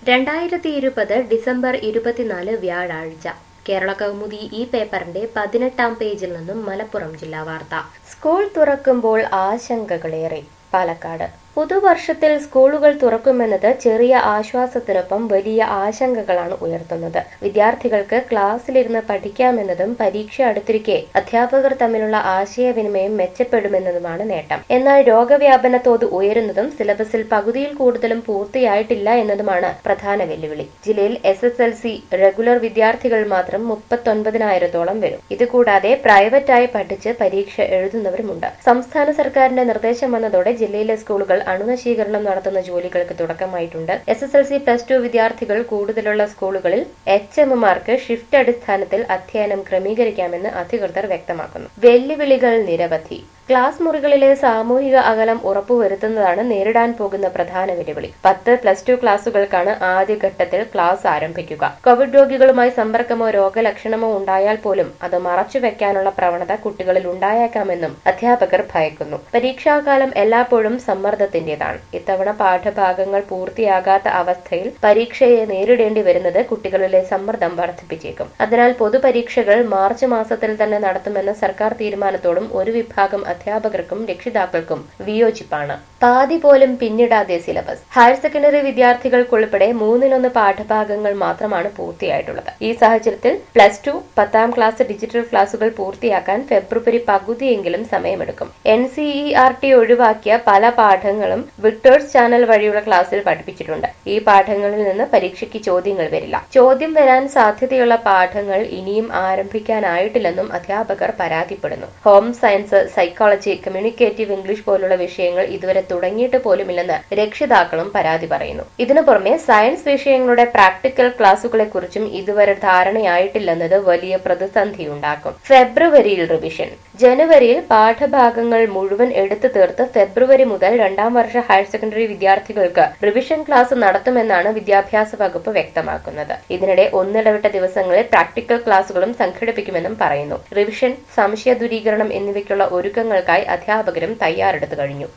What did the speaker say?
രണ്ടായിരത്തി ഇരുപത് ഡിസംബർ ഇരുപത്തിനാല് വ്യാഴാഴ്ച കേരള കൗമുദി ഈ പേപ്പറിന്റെ പതിനെട്ടാം പേജിൽ നിന്നും മലപ്പുറം ജില്ലാ വാർത്ത സ്കൂൾ തുറക്കുമ്പോൾ ആശങ്കകളേറെ പാലക്കാട് പുതുവർഷത്തിൽ സ്കൂളുകൾ തുറക്കുമെന്നത് ചെറിയ ആശ്വാസത്തിനൊപ്പം വലിയ ആശങ്കകളാണ് ഉയർത്തുന്നത് വിദ്യാർത്ഥികൾക്ക് ക്ലാസ്സിലിരുന്ന് പഠിക്കാമെന്നതും പരീക്ഷ അടുത്തിരിക്കെ അധ്യാപകർ തമ്മിലുള്ള ആശയവിനിമയം മെച്ചപ്പെടുമെന്നതുമാണ് നേട്ടം എന്നാൽ രോഗവ്യാപന തോത് ഉയരുന്നതും സിലബസിൽ പകുതിയിൽ കൂടുതലും പൂർത്തിയായിട്ടില്ല എന്നതുമാണ് പ്രധാന വെല്ലുവിളി ജില്ലയിൽ S S L C regular വിദ്യാർത്ഥികൾ മാത്രം മുപ്പത്തൊൻപതിനായിരത്തോളം വരും ഇതുകൂടാതെ പ്രൈവറ്റായി പഠിച്ച് പരീക്ഷ എഴുതുന്നവരുമുണ്ട് സംസ്ഥാന സർക്കാരിന്റെ നിർദ്ദേശം വന്നതോടെ ജില്ലയിലെ സ്കൂളുകൾ അണുനശീകരണം നടത്തുന്ന ജോലികൾക്ക് തുടക്കമായിട്ടുണ്ട് S S L C plus two വിദ്യാർത്ഥികൾ കൂടുതലുള്ള സ്കൂളുകളിൽ എച്ച് എമ്മുമാർക്ക് ഷിഫ്റ്റ് അടിസ്ഥാനത്തിൽ അധ്യയനം ക്രമീകരിക്കാമെന്ന് അധികൃതർ വ്യക്തമാക്കുന്നു വെല്ലുവിളികൾ നിരവധി ക്ലാസ് മുറികളിലെ സാമൂഹിക അകലം ഉറപ്പുവരുത്തുന്നതാണ് നേരിടാൻ പോകുന്ന പ്രധാന വെല്ലുവിളി പത്ത് പ്ലസ് ടു ക്ലാസുകൾക്കാണ് ആദ്യഘട്ടത്തിൽ ക്ലാസ് ആരംഭിക്കുക കോവിഡ് രോഗികളുമായി സമ്പർക്കമോ രോഗലക്ഷണമോ ഉണ്ടായാൽ പോലും അത് മറച്ചുവെക്കാനുള്ള പ്രവണത കുട്ടികളിൽ ഉണ്ടായേക്കാമെന്നും അധ്യാപകർ ഭയക്കുന്നു പരീക്ഷാകാലം എല്ലായ്പ്പോഴും സമ്മർദ്ദത്തിന്റേതാണ് ഇത്തവണ പാഠഭാഗങ്ങൾ പൂർത്തിയാകാത്ത അവസ്ഥയിൽ പരീക്ഷയെ നേരിടേണ്ടി വരുന്നത് കുട്ടികളിലെ സമ്മർദ്ദം വർദ്ധിപ്പിച്ചേക്കും അതിനാൽ പൊതുപരീക്ഷകൾ മാർച്ച് മാസത്തിൽ തന്നെ നടത്തുമെന്ന സർക്കാർ തീരുമാനത്തോടും ഒരു വിഭാഗം അധ്യാപകർക്കും രക്ഷിതാക്കൾക്കും വിയോജിപ്പാണ് പാതി പോലും പിന്നിടാതെ സിലബസ് ഹയർ സെക്കൻഡറി വിദ്യാർത്ഥികൾക്കുൾപ്പെടെ മൂന്നിലൊന്ന് പാഠഭാഗങ്ങൾ മാത്രമാണ് പൂർത്തിയായിട്ടുള്ളത് ഈ സാഹചര്യത്തിൽ പ്ലസ് ടു പത്താം ക്ലാസ് ഡിജിറ്റൽ ക്ലാസുകൾ പൂർത്തിയാക്കാൻ ഫെബ്രുവരി പകുതിയെങ്കിലും സമയമെടുക്കും N C E R T ഒഴിവാക്കിയ പല പാഠങ്ങളും വിക്ടേഴ്സ് ചാനൽ വഴിയുള്ള ക്ലാസ്സിൽ പഠിപ്പിച്ചിട്ടുണ്ട് ഈ പാഠങ്ങളിൽ നിന്ന് പരീക്ഷയ്ക്ക് ചോദ്യങ്ങൾ വരില്ല ചോദ്യം വരാൻ സാധ്യതയുള്ള പാഠങ്ങൾ ഇനിയും ആരംഭിക്കാനായിട്ടില്ലെന്നും അധ്യാപകർ പരാതിപ്പെടുന്നു home science psychology communicative English പോലുള്ള വിഷയങ്ങൾ ഇതുവരെ തുടങ്ങിയിട്ട് പോലുമില്ലെന്ന് രക്ഷിതാക്കളും പരാതി പറയുന്നു ഇതിനു പുറമെ സയൻസ് വിഷയങ്ങളുടെ പ്രാക്ടിക്കൽ ക്ലാസുകളെ കുറിച്ചും ഇതുവരെ ധാരണയായിട്ടില്ലെന്നത് വലിയ പ്രതിസന്ധിയുണ്ടാക്കും ഫെബ്രുവരിയിൽ റിവിഷൻ ജനുവരിയിൽ പാഠഭാഗങ്ങൾ മുഴുവൻ എടുത്തു തീർത്ത് ഫെബ്രുവരി മുതൽ രണ്ടാം വർഷ ഹയർ സെക്കൻഡറി വിദ്യാർത്ഥികൾക്ക് റിവിഷൻ ക്ലാസ് നടത്തുമെന്നാണ് വിദ്യാഭ്യാസ വകുപ്പ് വ്യക്തമാക്കുന്നത് ഇതിനിടെ ഒന്നിടവിട്ട ദിവസങ്ങളിൽ പ്രാക്ടിക്കൽ ക്ലാസുകളും സംഘടിപ്പിക്കുമെന്നും പറയുന്നു റിവിഷൻ സംശയ ദൂരീകരണം എന്നിവയ്ക്കുള്ള ഒരുക്കങ്ങൾക്കായി അധ്യാപകരും തയ്യാറെടുത്തു കഴിഞ്ഞു